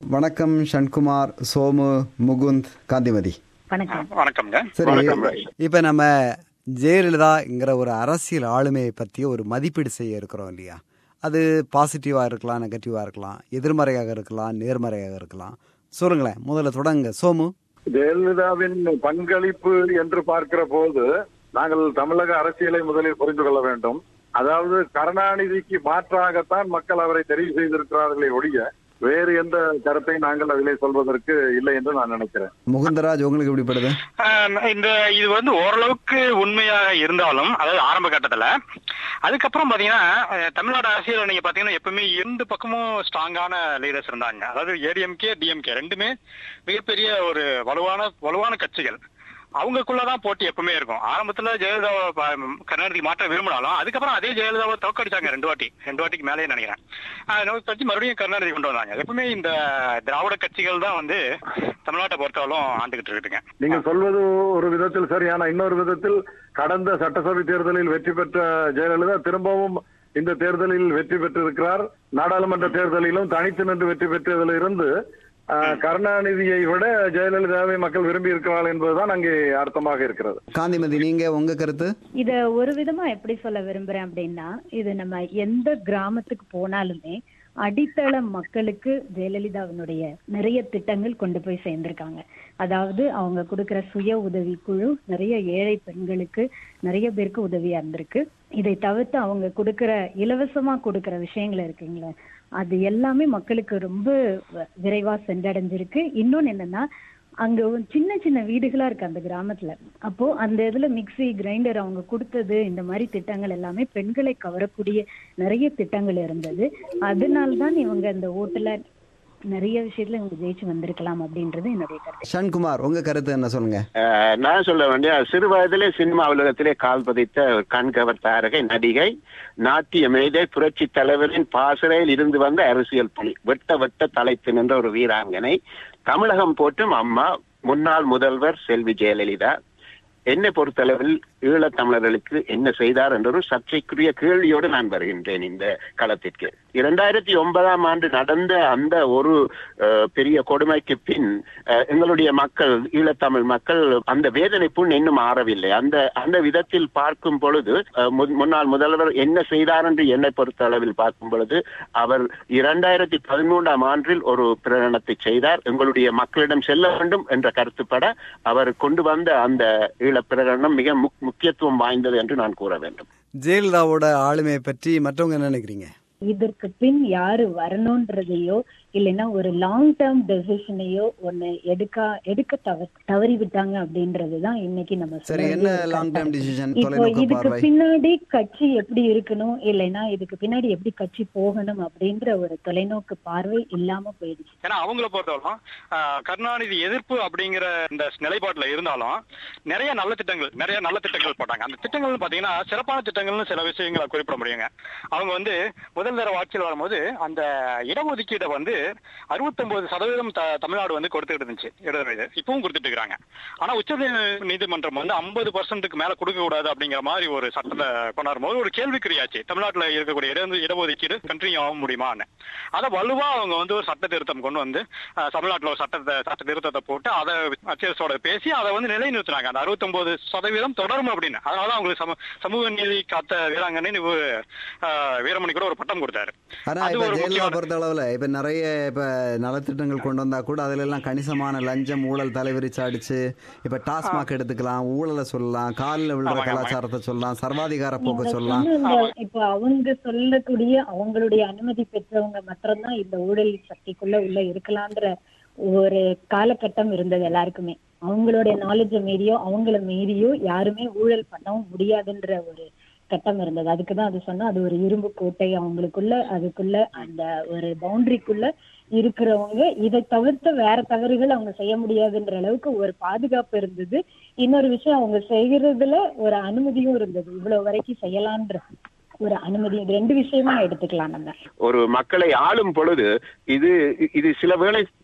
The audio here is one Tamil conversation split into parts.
வணக்கம் சண்குமார் சோமு முகுந்த் காந்திமதி வணக்கம் வணக்கம்ங்க சரி வணக்கம், ராஜ். இப்ப நம்ம ஜெயலலிதாங்கிற ஒரு அரசியல் ஆளுமையை பற்றி ஒரு மதிப்பீடு செய்ய இருக்கிறோம் இல்லையா அது பாசிட்டிவா இருக்கலாம் நெகட்டிவா இருக்கலாம் எதிர்மறையாக இருக்கலாம் நேர்மறையாக இருக்கலாம் சொல்லுங்களேன் முதல்ல தொடங்க சோமு ஜெயலலிதாவின் பங்களிப்பு என்று பார்க்கிற போது நாங்கள் தமிழக அரசியலை முதலில் புரிந்து கொள்ள வேண்டும் அதாவது கருணாநிதிக்கு மாற்றாகத்தான் மக்கள் அவரை தெரிவு செய்திருக்கிறார்களே ஒழிய வேறு எந்த கருத்தை நாங்கள் அதிலே சொல்வதற்கு இல்லை என்று நான் நினைக்கிறேன் முகுந்தராஜ் உங்களுக்கு எப்படிப்படுது ஆஹ் இந்த இது வந்து ஓரளவுக்கு உண்மையாக இருந்தாலும் அதாவது ஆரம்ப கட்டத்துல அதுக்கப்புறம் பாத்தீங்கன்னா அஹ் தமிழ்நாடு அரசியல் நீங்க பாத்தீங்கன்னா எப்பவுமே இரண்டு பக்கமும் ஸ்ட்ராங்கான லீடர்ஸ் இருந்தாங்க அதாவது ஏடிஎம்கே டிஎம்கே ரெண்டுமே மிகப்பெரிய ஒரு வலுவான வலுவான கட்சிகள் அவங்களுக்குள்ளதான் போட்டி எப்பவுமே இருக்கும் ஆரம்பத்துல ஜெயலலிதாவை ப- கருணாநிதி மாற்ற விரும்பினாலும் அதுக்கப்புறம் அதே ஜெயலலிதாவை தோக்கடிச்சாங்க ரெண்டு வாட்டி ரெண்டு வாட்டிக்கு மேலேயே நினைக்கிறேன் ஆஹ் இன்னொரு கட்சி மறுபடியும் கருணாநிதி கொண்டு வந்தாங்க எப்பவுமே இந்த திராவிட கட்சிகள் தான் வந்து தமிழ்நாட்டை பொறுத்தவரைக்கும் ஆண்டுகிட்டு இருக்குதுங்க நீங்கள் சொல்வது ஒரு விதத்தில் சரியான இன்னொரு விதத்தில் கடந்த சட்டசபை தேர்தலில் வெற்றி பெற்ற ஜெயலலிதா திரும்பவும் இந்த தேர்தலில் வெற்றி பெற்றிருக்கிறார் நாடாளுமன்ற தேர்தலிலும் தனித்து நின்று வெற்றி பெற்றதிலிருந்து ஆஹ், கருணாநிதியை விட ஜெயலலிதாவை மக்கள் விரும்பி இருக்கிறார்கள் என்பதுதான் அங்கே அர்த்தமாக இருக்கிறது காந்திமதி நீங்க உங்க கருத்து இத ஒரு விதமா எப்படி சொல்ல விரும்புறேன் அப்படின்னா இது நம்ம எந்த கிராமத்துக்கு போனாலுமே அடித்தள மக்களுக்கு ஜெயலலிதாவினுடைய நிறைய திட்டங்கள் கொண்டு போய் சேர்ந்திருக்காங்க அதாவது அவங்க கொடுக்கிற சுய உதவி குழு நிறைய ஏழை பெண்களுக்கு நிறைய பேருக்கு உதவியா இருந்திருக்கு இதை தவிர்த்து அவங்க கொடுக்கிற இலவசமா கொடுக்கிற விஷயங்கள் இருக்குங்களே அது எல்லாமே மக்களுக்கு ரொம்ப வ- விரைவா சென்றடைஞ்சிருக்கு இன்னொன்னு என்னன்னா அங்க ஒரு சின்ன சின்ன வீடுகளா இருக்கு அந்த கிராமத்துல அப்போ அந்த இதுல மிக்ஸி கிரைண்டர் அவங்க கொடுத்தது இந்த மாதிரி திட்டங்கள் எல்லாமே பெண்களை கவரக்கூடிய நிறைய திட்டங்கள் இருந்தது அதனால்தான் இவங்க இந்த ஓட்டுல நிறைய விஷயத்துல இவங்க ஜெயிச்சு வந்திருக்கலாம் அப்படின்றது என்னுடைய கருத்து சண்குமார் உங்க கருத்து என்ன சொல்லுங்க அஹ், நான் சொல்ல வேண்டிய சிறு வயதிலே சினிமா உலகத்திலே கால் பதித்த ஒரு கண்கவர் தாரகை நடிகை நாட்டிய மேதை புரட்சி தலைவரின் பாசறையில் இருந்து வந்த அரசியல் புலி வெட்ட வெட்ட தலைத்து நின்ற ஒரு வீராங்கனை தமிழகம் போற்றும் அம்மா முன்னாள் முதல்வர் செல்வி ஜெயலலிதா என்னை பொறுத்தளவில் ஈழத் தமிழர்களுக்கு என்ன செய்தார் என்ற ஒரு சர்ச்சைக்குரிய கேள்வியோடு நான் வருகின்றேன் இந்த களத்திற்கு இரண்டாயிரத்தி ஒன்பதாம் ஆண்டு நடந்த அந்த ஒரு அஹ், பெரிய கொடுமைக்கு பின் அஹ், எங்களுடைய மக்கள் ஈழத்தமிழ் மக்கள் அந்த வேதனை புண் இன்னும் ஆறவில்லை அந்த அந்த விதத்தில் பார்க்கும் பொழுது அஹ், முன்- முன்னாள் முதல்வர் என்ன செய்தார் என்று என்னை பொறுத்த அளவில் பார்க்கும் பொழுது அவர் இரண்டாயிரத்தி பதிமூன்றாம் ஆண்டில் ஒரு பிரகடனத்தை செய்தார் எங்களுடைய மக்களிடம் செல்ல வேண்டும் என்ற கருத்துப்பட அவர் கொண்டு வந்த அந்த ஈழப் பிரகடனம் மிக முக்- முக்கியத்துவம் வாய்ந்தது என்று நான் கூற வேண்டும் ஜெயலலிதாவோட ஆளுமையை பற்றி மற்றவங்க என்ன நினைக்கிறீங்க இதற்கு பின் யாரு வரணும்ன்றதையோ இல்லைன்னா ஒரு லாங் டேர்ம் டெசிஷனையோ ஒண்ணு எடுக்க எடுக்க தவ தவறி விட்டாங்க அப்படின்றதுதான் இன்னைக்கு நம்ம சொல்ல சரி வேண்டிய என்ன ஒரு லாங் டேர்ம் கட்டம். டிசிஷன் இப்போ தொலைநோக்கு இதுக்கு பார்வை பின்னாடி கட்சி எப்படி இருக்கணும் இல்லைன்னா இதுக்கு பின்னாடி எப்படி கட்சி போகணும் அப்படின்ற ஒரு தொலைநோக்கு பார்வை இல்லாம போயிடுச்சு ஏன்னா அவங்கள பொறுத்தவரைக்கும் ஆஹ், கருணாநிதி எதிர்ப்பு அப்படிங்கிற இந்த நிலைப்பாட்டுல இருந்தாலும் நிறைய நல்ல திட்டங்கள் நிறைய நல்ல திட்டங்கள் போட்டாங்க அந்த திட்டங்கள்னு பாத்தீங்கன்னா சிறப்பான திட்டங்கள்னு சில விஷயங்களை குறிப்பிட முடியுங்க அவங்க வந்து முதல் தடவை ஆட்சியில் வரும்போது அந்த இடஒதுக்கீடை வந்து அறுபத்தொன்பது சதவீதம் த- தமிழ்நாடு வந்து கொடுத்துட்டு இருந்துச்சு இடஒதுக்கீடு இப்பவும் கொடுத்துட்டு இருக்காங்க ஆனா உச்ச நீதிமன்றம் வந்து ஐம்பது பர்சன்ட்டுக்கு மேல கொடுக்க கூடாது அப்படிங்கிற மாதிரி ஒரு சட்டத்தை கொண்டாடும் போது ஒரு கேள்விக்குறியாச்சு தமிழ்நாட்டுல இருக்கக்கூடிய இட இடஒதுக்கீடு கண்டினியூ ஆக முடியுமான்னு அதை வலுவா அவங்க வந்து ஒரு சட்ட திருத்தம் கொண்டு வந்து அஹ், தமிழ்நாட்டுல ஒரு சட்டத்தை சட்ட திருத்தத்தை போட்டு அதை அச்சேஸோட பேசி அதை வந்து நிலைநிறுத்தினாங்க அந்த அறுபத்தொன்பது சதவீதம் தொடரும் அப்படின்னு அதனால அவங்களுக்கு சம சமூக நீதி காத்த வீராங்கன்னு இவரு, அஹ், வீரமணி கூட ஒரு பட்டம் கொடுத்தாரு ஆனா அது இப்ப ஒரு ஜெயலலிதா முக்கியமான- பொறுத்த அளவுல இப்ப நிறைய இப்ப நலத்திட்டங்கள் கொண்டு வந்தா கூட அதுல எல்லாம் கணிசமான லஞ்சம் ஊழல் தலைவிரிச்சு அடிச்சு இப்ப டாஸ்மாக் எடுத்துக்கலாம் ஊழலை சொல்லலாம் காலில் விழுற ஆமாங்க, கலாச்சாரத்தை சொல்லலாம் சர்வாதிகார போக்க நீங்க சொல்லலாம் சொன்ன இந்த- இப்ப அவங்க சொல்லக்கூடிய அவங்களுடைய அனுமதி பெற்றவங்க மாத்திரம்தான் இந்த ஊழல் சக்திக்குள்ள உள்ள இருக்கலான்ற ஒரு காலகட்டம் இருந்தது எல்லாருக்குமே அவங்களுடைய நாலேஜ மீறியோ அவங்கள மீறியோ யாருமே ஊழல் பண்ணவும் முடியாதுன்ற ஒரு கட்டம் இருந்தது அதுக்குதான் அது சொன்னா அது ஒரு இரும்பு கோட்டை அவங்களுக்குள்ள அதுக்குள்ள அந்த ஒரு பவுண்டரிக்குள்ள இருக்கிறவங்க இதை தவிர்த்து வேற தவறுகள் அவங்க செய்ய முடியாதுன்ற அளவுக்கு ஒரு பாதுகாப்பு இருந்தது இன்னொரு விஷயம் அவங்க செய்யறதுல ஒரு அனுமதியும் இருந்தது இவ்வளவு வரைக்கும் செய்யலான்ற ஒரு அனுமதி இது ரெண்டு விஷயமா எடுத்துக்கலாம் நம்ம ஒரு மக்களை ஆளும் பொழுது இது இது சில வேளை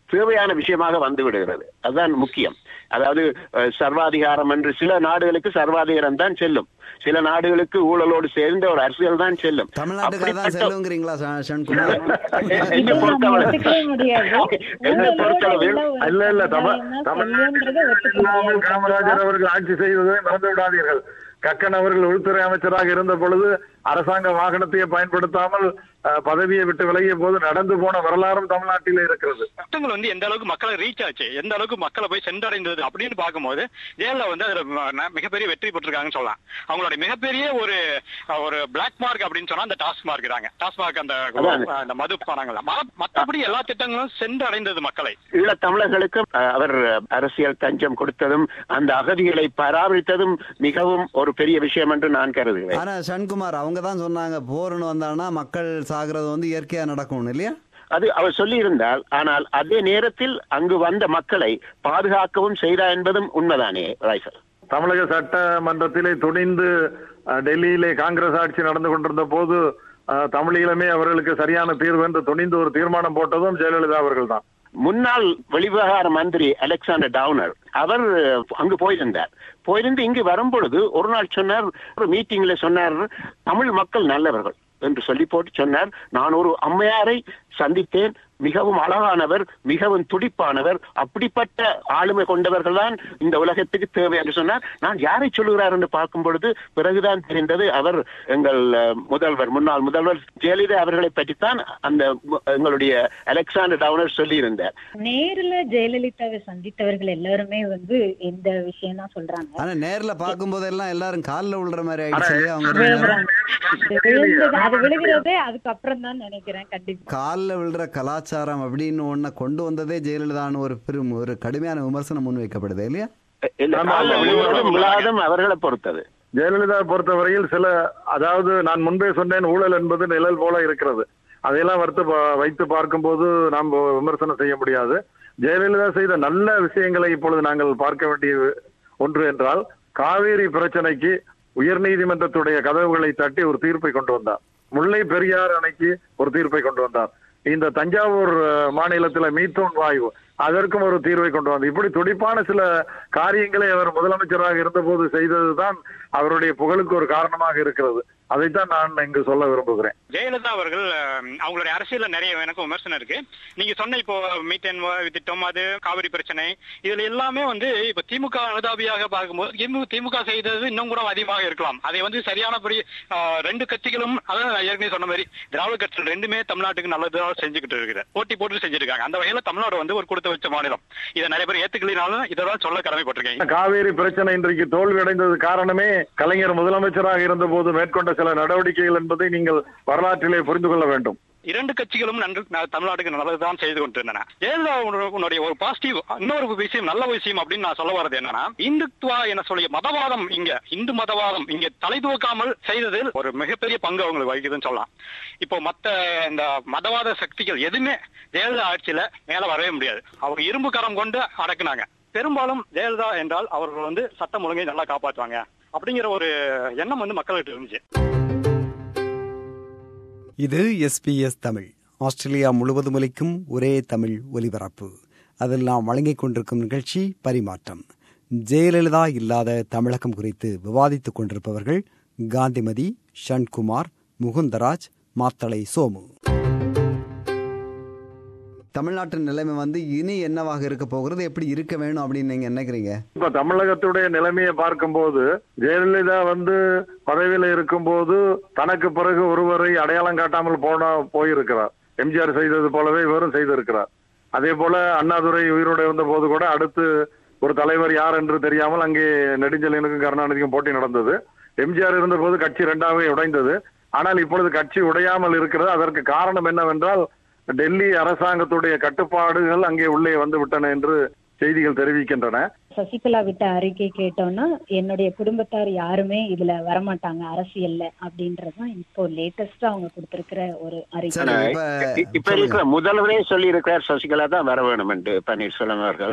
தேவையான விஷயமாக வந்து விடுகிறது அதுதான் முக்கியம் அதாவது அஹ், சர்வாதிகாரம் என்று சில நாடுகளுக்கு சர்வாதிகாரம் தான் செல்லும் சில நாடுகளுக்கு ஊழலோடு சேர்ந்த ஒரு அரசியல் தான் செல்லும் தமிழ்நாட்டுக்காக தான் அப்படிப்பட்ட- செல்லுங்கிறீங்களா ச- சண்குமார் என்னை இதை நம்ம பொறுத்தவரை- ஒத்துக்கவே முடியாது என்னை பொறுத்தளவில் உங்களோட உள்ள ஒரு இல்ல இல்ல தமிழ் சமுதாயம் தான் தமிழ்நாட்டில் செல்லுன்றதை ஒத்துக்க முடியாது. காமராஜர் அவர்கள் ஆட்சி செய்வதை மறந்து விடாதீர்கள் கக்கன் அவர்கள் உள்துறை அமைச்சராக இருந்த பொழுது அரசாங்க வாகனத்தையே பயன்படுத்தாமல் அஹ், பதவியை விட்டு விலகிய போது நடந்து போன வரலாறும் தமிழ்நாட்டிலே இருக்கிறது திட்டங்கள் வந்து எந்த அளவுக்கு மக்களை ரீச் ஆச்சு எந்த அளவுக்கு மக்களை போய் சென்றடைந்தது அப்படின்னு பார்க்கும்போது ஜெயலலிதா வந்து அதுல ம- மிகப்பெரிய வெற்றி பெற்றிருக்காங்கன்னு சொல்லலாம் அவங்களுடைய மிகப்பெரிய ஒரு ஒரு பிளாக் மார்க் அப்படின்னு சொன்னா அந்த டாஸ்க் மார்க் தாங்க டாஸ்க் மார்க் அந்த அதான். அந்த மது பணங்கள் மற்றபடி எல்லா திட்டங்களும் சென்றடைந்தது மக்களை ஈழத் தமிழர்களுக்கு அஹ், அவர் அரசியல் தஞ்சம் கொடுத்ததும் அந்த அகதிகளை பராமரித்ததும் மிகவும் ஒரு பெரிய விஷயம் என்று நான் கருதுகிறேன் ஆனா சண்குமார் அவங்க தான் சொன்னாங்க போர்னு வந்தாங்கன்னா மக்கள் சாகிறது வந்து இயற்கையா நடக்கும் இல்லையா அது அவர் சொல்லியிருந்தால் ஆனால் அதே நேரத்தில் அங்கு வந்த மக்களை பாதுகாக்கவும் செய்தார் என்பதும் உண்மைதானே ரைசல் தமிழக சட்டமன்றத்திலே துணிந்து அஹ், டெல்லியிலே காங்கிரஸ் ஆட்சி நடந்து கொண்டிருந்த போது அஹ், தமிழீழமே அவர்களுக்கு சரியான தீர்வு என்று துணிந்து ஒரு தீர்மானம் போட்டதும் ஜெயலலிதா அவர்கள் தான் முன்னாள் வெளிவிவகார மந்திரி அலெக்சாண்டர் டவுனர் அவர் அஹ், அங்கு போயிருந்தார் போயிருந்து இங்கு வரும்பொழுது ஒரு நாள் சொன்னார் ஒரு மீட்டிங்ல சொன்னார் தமிழ் மக்கள் நல்லவர்கள் என்று சொல்லி போட்டு சொன்னார் நான் ஒரு அம்மையாரை சந்தித்தேன் மிகவும் அழகானவர் மிகவும் துடிப்பானவர் அப்படிப்பட்ட ஆளுமை கொண்டவர்கள் தான் இந்த உலகத்துக்கு தேவை என்று சொன்னார் நான் யாரை சொல்லுகிறார் என்று பார்க்கும் பொழுது பிறகுதான் தெரிந்தது அவர் எங்கள் அஹ், முதல்வர் முன்னாள் முதல்வர் ஜெயலலிதா அவர்களை பற்றித்தான் அந்த மு- எங்களுடைய அலெக்சாண்டர் டவுனர் சொல்லியிருந்தார் நேர்ல ஜெயலலிதாவை சந்தித்தவர்கள் எல்லாருமே வந்து இந்த விஷயம் தான் சொல்றாங்க ஆனா நேர்ல பார்க்கும் போதெல்லாம் எல்லாரும் கால்ல விழுற மாதிரி ஆயிடுச்சு இல்லையா அவங்க ரெண்டு பேரும்? அது விழுந்தது அது விழுகிறதே அதுக்கப்புறம் தான் நினைக்கிறேன் கண்டிப்பா கால்ல விழுற கலாச்சாரம் அப்படின்னு ஒன்ன கொண்டு வந்ததே ஜெயலலிதான்னு ஒரு பெரும் ஒரு கடுமையான விமர்சனம் முன்வைக்கப்படுது இல்லையா இல்ல, ஆமா, கால்ல ஆமா. விழுவதும் விழாதும் அவர்களை பொறுத்தது ஜெயலலிதா பொறுத்தவரையில் சில அதாவது நான் முன்பே சொன்னேன் ஊழல் என்பது நிழல் போல இருக்கிறது அதையெல்லாம் வறுத்து பா- வைத்து பார்க்கும்போது நாம் விமர்சனம் செய்ய முடியாது ஜெயலலிதா செய்த நல்ல விஷயங்களை இப்பொழுது நாங்கள் பார்க்க வேண்டிய ஒன்று என்றால் காவேரி பிரச்சனைக்கு உயர்நீதிமன்றத்துடைய கதவுகளை தட்டி ஒரு தீர்ப்பை கொண்டு வந்தார் முல்லை பெரியார் அணைக்கு ஒரு தீர்ப்பை கொண்டு வந்தார் இந்த தஞ்சாவூர் அஹ், மாநிலத்துல மீத்தோன் வாயு அதற்கும் ஒரு தீர்வை கொண்டு வந்தார் இப்படி துடிப்பான சில காரியங்களை அவர் முதலமைச்சராக இருந்தபோது செய்ததுதான் அவருடைய புகழுக்கு ஒரு காரணமாக இருக்கிறது அதைத்தான் நான் இங்கு சொல்ல விரும்புகிறேன் ஜெயலலிதா அவர்கள் அஹ், அவங்களுடைய அரசியல்ல நிறைய எனக்கு விமர்சனம் இருக்கு நீங்க சொன்ன இப்போ மீத்தேன் வ- திட்டம் அது காவிரி பிரச்சனை இதுல எல்லாமே வந்து இப்ப திமுக அனுதாபியாக பார்க்கும்போது திமு- திமுக செய்தது இன்னும் கூட அதிகமாக இருக்கலாம் அதை வந்து சரியானபடி அஹ், ரெண்டு கட்சிகளும் அதான் நான் ஏற்கனவே சொன்ன மாதிரி திராவிட கட்சிகள் ரெண்டுமே தமிழ்நாட்டுக்கு நல்லதாக செஞ்சுக்கிட்டு இருக்குது போட்டி போட்டு செஞ்சிருக்காங்க அந்த வகையில தமிழ்நாடு வந்து ஒரு கொடுத்து வச்ச மாநிலம் இதை நிறைய பேர் ஏத்துக்கலினாலும் இதெல்லாம் சொல்ல கடமைப்பட்டிருக்கேன் காவேரி பிரச்சனை இன்றைக்கு தோல்வி அடைந்தது காரணமே கலைஞர் முதலமைச்சராக இருந்த போது மேற்கொண்ட சில நடவடிக்கைகள் என்பதை நீங்கள் வரலாற்றிலே புரிந்து கொள்ள வேண்டும் இரண்டு கட்சிகளும் நன்று ந- தமிழ்நாட்டுக்கு நல்லதுதான் செய்து கொண்டிருந்தன ஜெயலலிதா உன்னுடைய- உன்னுடைய ஒரு பாசிட்டிவ் இன்னொரு விஷயம் நல்ல விஷயம் அப்படின்னு நான் சொல்ல வர்றது என்னன்னா இந்துத்துவா என சொல்லிய மதவாதம் இங்க இந்து மதவாதம் இங்க தலை தூக்காமல் செய்ததில் ஒரு மிகப்பெரிய பங்கு அவங்களுக்கு வகிக்குதுன்னு சொல்லலாம் இப்போ மத்த இந்த மதவாத சக்திகள் எதுவுமே ஜெயலலிதா ஆட்சியில மேல வரவே முடியாது அவங்க இரும்பு கரம் கொண்டு அடக்குனாங்க பெரும்பாலும் ஜெயலலிதா என்றால் அவர்கள் வந்து சட்டம் ஒழுங்கை நல்லா காப்பாற்றுவாங்க அப்படிங்கிற ஒரு எண்ணம் வந்து மக்கள்கிட்ட இருந்துச்சு இது எஸ்பிஎஸ் தமிழ் ஆஸ்திரேலியா முழுவதும் ஒலிக்கும் ஒரே தமிழ் ஒலிபரப்பு அதில் நாம் வழங்கிக் கொண்டிருக்கும் நிகழ்ச்சி பரிமாற்றம் ஜெயலலிதா இல்லாத தமிழகம் குறித்து விவாதித்துக் கொண்டிருப்பவர்கள் காந்திமதி ஷண்குமார் முகுந்தராஜ் மாத்தளை சோமு தமிழ்நாட்டின் நிலைமை வந்து இனி என்னவாக இருக்க போகிறது எப்படி இருக்க வேணும் அப்படின்னு நீங்க நினைக்கிறீங்க இப்ப தமிழகத்துடைய நிலைமையை பார்க்கும்போது ஜெயலலிதா வந்து பதவியில இருக்கும்போது தனக்கு பிறகு ஒருவரை அடையாளம் காட்டாமல் போன போயிருக்கிறார் எம்ஜிஆர் செய்தது போலவே இவரும் செய்திருக்கிறார் அதே போல அண்ணாதுரை உயிரோடு இருந்த போது கூட அடுத்து ஒரு தலைவர் யார் என்று தெரியாமல் அங்கே நெடுஞ்செழியனுக்கும் கருணாநிதிக்கும் போட்டி நடந்தது எம்ஜிஆர் இருந்தபோது கட்சி இரண்டாவே உடைந்தது ஆனால் இப்பொழுது கட்சி உடையாமல் இருக்கிறது அதற்கு காரணம் என்னவென்றால் டெல்லி அரசாங்கத்துடைய கட்டுப்பாடுகள் அங்கே உள்ளே வந்து விட்டன என்று செய்திகள் தெரிவிக்கின்றன சசிகலா விட்ட அறிக்கை கேட்டோம்னா என்னுடைய குடும்பத்தார் யாருமே இதுல வரமாட்டாங்க அரசியல்ல அப்படின்றதுதான் இப்போ லேட்டஸ்டா அவங்க கொடுத்திருக்கிற ஒரு அறிக்கை சரி ஆனா, இப்ப இப்ப இருக்கிற முதல்வரே சொல்லி இருக்கிறார் சசிகலா தான் வர வேணும் என்று பன்னீர்செல்வம் அவர்கள்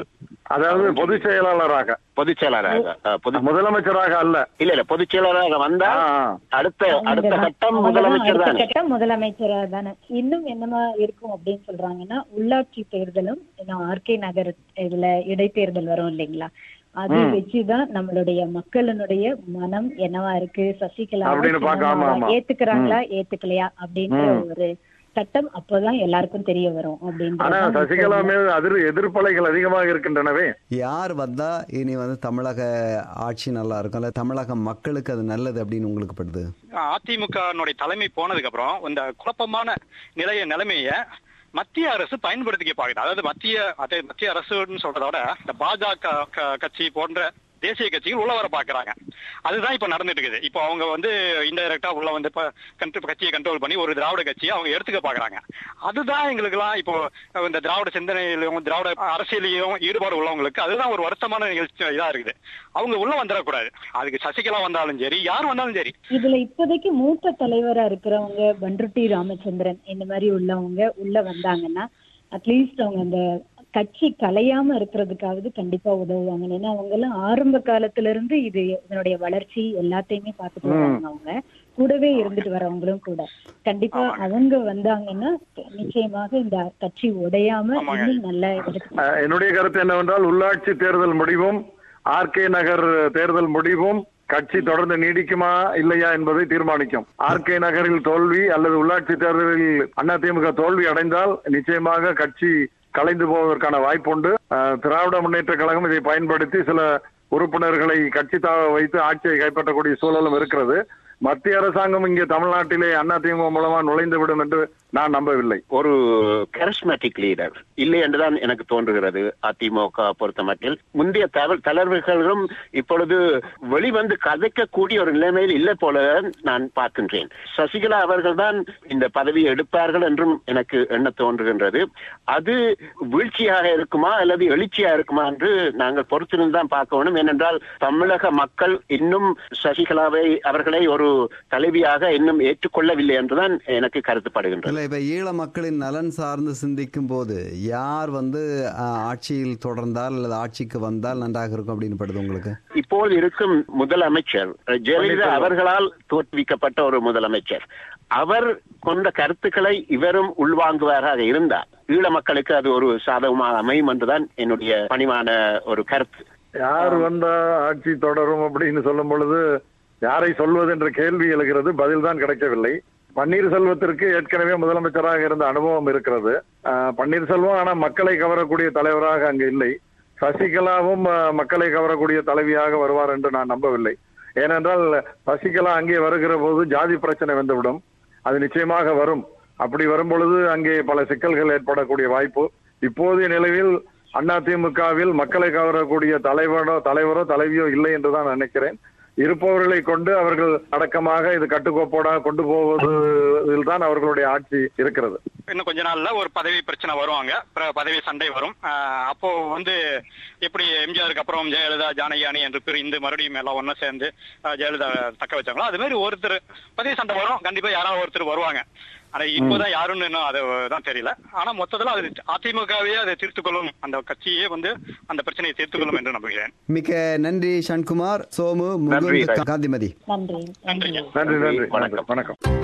அதாவது பொதுச் செயலாளராக பொதுச் செயலாளராக அஹ், பொது முதலமைச்சராக அல்ல இல்ல இல்ல பொதுச் செயலாளராக வந்தால் ஆ, ஆ. அடுத்த அடுத்த அவங்கதான். கட்டம் அவங்கதான் முதலமைச்சர் அடுத்த தானே கட்டம் முதலமைச்சரா தானே இன்னும் என்னமா இருக்கும் அப்படின்னு சொல்றாங்கன்னா உள்ளாட்சி தேர்தலும் இன்னும் ஆர்கே நகர் இதுல இடைத்தேர்தல் வரும் இல்லைங்களா அது வச்சுதான் நம்மளுடைய மக்களினுடைய மனம் என்னவா இருக்கு சசிகலா அப்படின்னு பார்க்க, ஆமா, ஆமா. ஏத்துக்கிறாங்களா ஏத்துக்கலையா அப்படின்ற ஒரு சட்டம் அப்போதான் எல்லாருக்கும் தெரிய வரும் ஆனா அப்படின்ற சசிகலா மீது அதிர் எதிர்ப்பலைகள் அதிகமாக இருக்கின்றனவே யார் வந்தா இனி வந்து தமிழக ஆட்சி நல்லா இருக்கும் இல்ல தமிழக மக்களுக்கு அது நல்லது அப்படின்னு உங்களுக்கு படுது அதிமுகனுடைய தலைமை போனதுக்கு அப்புறம் இந்த குழப்பமான நிலைய நிலைமைய மத்திய அரசு பயன்படுத்திக்க பாக்குது அதாவது மத்திய அதே மத்திய அரசுன்னு சொல்றத விட இந்த பாஜக க- கட்சி போன்ற தேசிய கட்சிகள் உள்ள வர பாக்குறாங்க அதுதான் இப்ப நடந்துட்டு இருக்குது இப்போ அவங்க வந்து இன்டைரக்டா உள்ள வந்து இப்ப கண்ட்ரி கட்சியை கண்ட்ரோல் பண்ணி ஒரு திராவிட கட்சியை அவங்க எடுத்துக்க பாக்குறாங்க அதுதான் எங்களுக்கு எல்லாம் இப்போ இந்த திராவிட சிந்தனையிலும் திராவிட அரசியலையும் ஈடுபாடு உள்ளவங்களுக்கு அதுதான் ஒரு வருத்தமான நிகழ்ச்சி இதா இருக்குது அவங்க உள்ள வந்துடக்கூடாது அதுக்கு சசிகலா வந்தாலும் சரி யார் வந்தாலும் சரி இதுல இப்போதைக்கு மூத்த தலைவரா இருக்கிறவங்க பண்ருட்டி ராமச்சந்திரன் இந்த மாதிரி உள்ளவங்க உள்ள வந்தாங்கன்னா அட்லீஸ்ட் அவங்க அந்த கட்சி கலையாம இருக்கிறதுக்காவது கண்டிப்பா உதவுவாங்க ஏன்னா அவங்க எல்லாம் ஆரம்ப காலத்துல இருந்து இது இதனுடைய வளர்ச்சி எல்லாத்தையுமே பார்த்துட்டு வராங்க அவங்க கூடவே இருந்துட்டு வரவங்களும் கூட கண்டிப்பா அவங்க வந்தாங்கன்னா நிச்சயமாக இந்த கட்சி உடையாம ஆமாங்க. இன்னும் நல்ல இடத்துக்கு அஹ், என்னுடைய கருத்து என்னவென்றால் உள்ளாட்சி தேர்தல் முடிவும் ஆர்கே நகர் தேர்தல் முடிவும் கட்சி தொடர்ந்து நீடிக்குமா இல்லையா என்பதை தீர்மானிக்கும் ஆர்கே நகரில் தோல்வி அல்லது உள்ளாட்சி தேர்தலில் அதிமுக தோல்வி அடைந்தால் நிச்சயமாக கட்சி கலைந்து போவதற்கான வாய்ப்புண்டு அஹ், திராவிட முன்னேற்ற கழகம் இதை பயன்படுத்தி சில உறுப்பினர்களை கட்சி தாவ வைத்து ஆட்சியை கைப்பற்றக்கூடிய சூழலும் இருக்கிறது மத்திய அரசாங்கம் இங்கே தமிழ்நாட்டிலே அதிமுக மூலமா நுழைந்துவிடும் என்று நான் நம்பவில்லை ஒரு கரிஸ்மேட்டிக் லீடர் இல்லை என்றுதான் எனக்கு தோன்றுகிறது அதிமுக பொறுத்த மட்டில் முந்தைய தவ- தலைவர்களும் இப்பொழுது வெளிவந்து கதைக்கக்கூடிய ஒரு நிலைமையில் இல்லை போல நான் பார்க்கின்றேன் சசிகலா அவர்கள்தான் இந்த பதவியை எடுப்பார்கள் என்றும் எனக்கு எண்ண தோன்றுகின்றது அது வீழ்ச்சியாக இருக்குமா அல்லது எழுச்சியா இருக்குமா என்று நாங்கள் பொறுத்திருந்து தான் பார்க்க வேண்டும் ஏனென்றால் தமிழக மக்கள் இன்னும் சசிகலாவை அவர்களை ஒரு தலைவியாக இன்னும் ஏற்றுக்கொள்ளவில்லை என்றுதான் எனக்கு கருத்துப்படுகின்றது இல்ல இப்ப ஈழ மக்களின் நலன் சார்ந்து சிந்திக்கும் போது யார் வந்து ஆஹ், ஆட்சியில் தொடர்ந்தால் அல்லது ஆட்சிக்கு வந்தால் நன்றாக இருக்கும் அப்படின்னு படுது உங்களுக்கு இப்போது இருக்கும் முதலமைச்சர் ஜெயலலிதா அவர்களால் தோற்றுவிக்கப்பட்ட ஒரு முதலமைச்சர் அவர் கொண்ட கருத்துக்களை இவரும் உள்வாங்குவாராக இருந்தார் ஈழ மக்களுக்கு அது ஒரு சாதகமாக அமையும் என்றுதான் என்னுடைய பணிவான ஒரு கருத்து யார் வந்தா ஆட்சி தொடரும் அப்படின்னு சொல்லும் பொழுது யாரை சொல்வது என்ற கேள்வி எழுகிறது பதில் தான் கிடைக்கவில்லை பன்னீர்செல்வத்திற்கு ஏற்கனவே முதலமைச்சராக இருந்த அனுபவம் இருக்கிறது ஆஹ் பன்னீர்செல்வம் ஆனா மக்களை கவரக்கூடிய தலைவராக அங்கு இல்லை சசிகலாவும் ஆஹ், மக்களை கவரக்கூடிய தலைவியாக வருவார் என்று நான் நம்பவில்லை ஏனென்றால் சசிகலா அங்கே வருகிற போது ஜாதி பிரச்சனை வந்துவிடும் அது நிச்சயமாக வரும் அப்படி வரும் பொழுது அங்கே பல சிக்கல்கள் ஏற்படக்கூடிய வாய்ப்பு இப்போதைய நிலையில் அதிமுகவில் மக்களை கவரக்கூடிய தலைவரோ தலைவரோ தலைவியோ இல்லை என்றுதான் நான் நினைக்கிறேன் இருப்பவர்களை கொண்டு அவர்கள் அடக்கமாக இது கட்டுக்கோப்போடாக கொண்டு போவதில் தான் அவர்களுடைய ஆட்சி இருக்கிறது இன்னும் கொஞ்ச நாள்ல ஒரு பதவி பிரச்சனை வருவாங்க பிற- பதவி சண்டை வரும் ஆஹ் அப்போ வந்து எப்படி எம்ஜிஆருக்கு அப்புறம் ஜெயலலிதா ஜானகி அணி என்று பிரிந்து மறுபடியும் எல்லாம் ஒண்ணா சேர்ந்து ஆஹ் ஜெயலலிதா தக்க வச்சாங்களோ அது மாதிரி ஒருத்தர் பதவி சண்டை வரும் கண்டிப்பா யாராவது ஒருத்தர் வருவாங்க ஆனா இப்போதான் யாருன்னு இன்னும் அது தான் தெரியல ஆனா மொத்தத்துல அது அதிமுகவே அதை தீர்த்துக் கொள்ளும் அந்த கட்சியே வந்து அந்த பிரச்சனையை தீர்த்துக் கொள்ளும் என்று நம்புகிறேன் மிக்க நன்றி சண்குமார் சோமு நன்றி. முகுந்த் காந்திமதி நன்றி நன்றி நன்றிங்க நன்றி நன்றி வணக்கம். வணக்கம்